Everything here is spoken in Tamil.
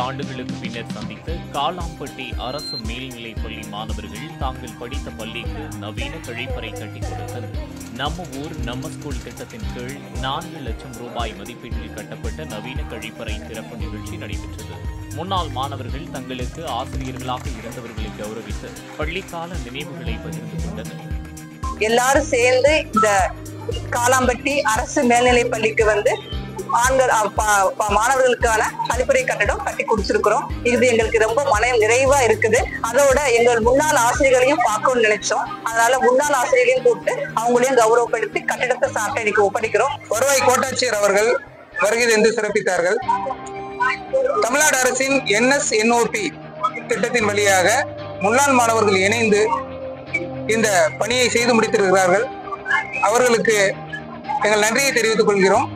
ஆண்டுகளுக்கு பின்னர் சந்தித்த காலாம்பட்டி அரசு மேல்நிலைப் பள்ளி மாணவர்கள் தாங்கள் படித்த பள்ளிக்கு நவீன கழிப்பறை கட்டிக் கொடுத்தனர் நம்ம ஊர் நம்ம ஸ்கூல் திட்டத்தின் கீழ் நான்கு லட்சம் ரூபாய் மதிப்பீட்டில் கட்டப்பட்ட நவீன கழிப்பறை திறப்பு நிகழ்ச்சி நடைபெற்றது முன்னாள் மாணவர்கள் தங்களுக்கு ஆசிரியர்களாக இருந்தவர்களை கௌரவித்து பள்ளிக்கால நினைவுகளை பகிர்ந்து கொண்டனர் எல்லாரும் சேர்ந்து இந்த காலாம்பட்டி அரசு மேல்நிலைப் பள்ளிக்கு வந்து ஆண்கள் அ, ப- ப- மாணவர்களுக்கான கழிப்பறை கட்டடம் கட்டி கொடுத்திருக்கிறோம் இது எங்களுக்கு ரொம்ப மன நிறைவா இருக்குது அதோட எங்கள் முன்னாள் ஆசிரியர்களையும் பார்க்கணும்னு நினைச்சோம் அதனால முன்னாள் ஆசிரியர்களையும் கூப்பிட்டு அவங்களையும் கௌரவப்படுத்தி கட்டிடத்தை சாப்பிட்டு இன்னைக்கு ஒப்படைக்கிறோம் வருவாய் கோட்டாட்சியர் அவர்கள் வருகை தந்து சிறப்பித்தார்கள் தமிழ்நாடு அரசின் என்எஸ்என்ஓபி திட்டத்தின் வழியாக முன்னாள் மாணவர்கள் இணைந்து இந்த பணியை செய்து முடித்திருக்கிறார்கள் அவர்களுக்கு எங்கள் நன்றியை தெரிவித்துக் கொள்கிறோம்